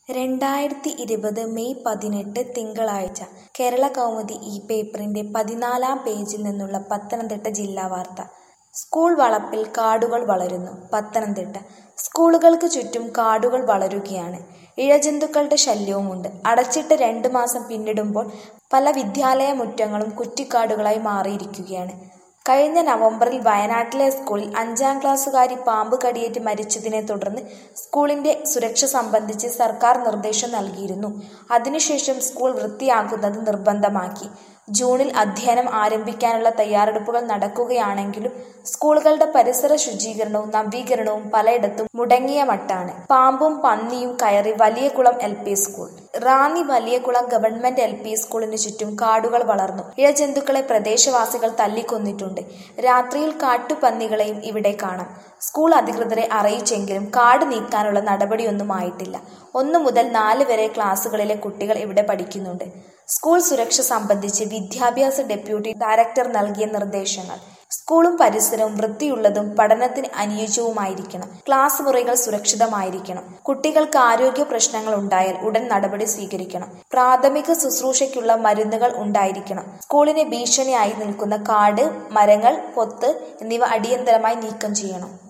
രണ്ടായിരത്തി ഇരുപത് മെയ് പതിനെട്ട് തിങ്കളാഴ്ച കേരളകൗമുദി ഈ പേപ്പറിന്റെ പതിനാലാം പേജിൽ നിന്നുള്ള പത്തനംതിട്ട ജില്ലാ വാർത്ത സ്കൂൾ വളപ്പിൽ കാടുകൾ വളരുന്നു പത്തനംതിട്ട സ്കൂളുകൾക്ക് ചുറ്റും കാടുകൾ വളരുകയാണ് ഇഴജന്തുക്കളുടെ ശല്യവുമുണ്ട് അടച്ചിട്ട് രണ്ട് മാസം പിന്നിടുമ്പോൾ പല വിദ്യാലയ മുറ്റങ്ങളും കുറ്റിക്കാടുകളായി മാറിയിരിക്കുകയാണ് കഴിഞ്ഞ നവംബറിൽ വയനാട്ടിലെ സ്കൂളിൽ അഞ്ചാം ക്ലാസ്സുകാരി പാമ്പ് കടിയേറ്റ് മരിച്ചതിനെ തുടർന്ന് സ്കൂളിന്റെ സുരക്ഷ സംബന്ധിച്ച് സർക്കാർ നിർദ്ദേശം നൽകിയിരുന്നു അതിനുശേഷം സ്കൂൾ വൃത്തിയാക്കുന്നത് നിർബന്ധമാക്കി ജൂണിൽ അധ്യയനം ആരംഭിക്കാനുള്ള തയ്യാറെടുപ്പുകൾ നടക്കുകയാണെങ്കിലും സ്കൂളുകളുടെ പരിസര ശുചീകരണവും നവീകരണവും പലയിടത്തും മുടങ്ങിയ മട്ടാണ് പാമ്പും പന്നിയും കയറി Valiyakulam L P school Ranni Valiyakulam government L P സ്കൂളിന് ചുറ്റും കാടുകൾ വളർന്നു ഇഴജന്തുക്കളെ പ്രദേശവാസികൾ തല്ലിക്കൊന്നിട്ടുണ്ട് രാത്രിയിൽ കാട്ടുപന്നികളെയും ഇവിടെ കാണാം സ്കൂൾ അധികൃതരെ അറിയിച്ചെങ്കിലും കാട് നീക്കാനുള്ള നടപടിയൊന്നും ആയിട്ടില്ല ഒന്നു മുതൽ നാല് വരെ ക്ലാസ്സുകളിലെ കുട്ടികൾ ഇവിടെ പഠിക്കുന്നുണ്ട് സ്കൂൾ സുരക്ഷ സംബന്ധിച്ച് വിദ്യാഭ്യാസ ഡെപ്യൂട്ടി ഡയറക്ടർ നൽകിയ നിർദ്ദേശങ്ങൾ സ്കൂളും പരിസരവും വൃത്തിയുള്ളതും പഠനത്തിന് അനുയോജ്യവുമായിരിക്കണം ക്ലാസ് മുറികൾ സുരക്ഷിതമായിരിക്കണം കുട്ടികൾക്ക് ആരോഗ്യ പ്രശ്നങ്ങൾ ഉണ്ടായാൽ ഉടൻ നടപടി സ്വീകരിക്കണം പ്രാഥമിക ശുശ്രൂഷയ്ക്കുള്ള മരുന്നുകൾ ഉണ്ടായിരിക്കണം സ്കൂളിന് ഭീഷണിയായി നിൽക്കുന്ന കാട് മരങ്ങൾ പൊത്ത് എന്നിവ അടിയന്തരമായി നീക്കം ചെയ്യണം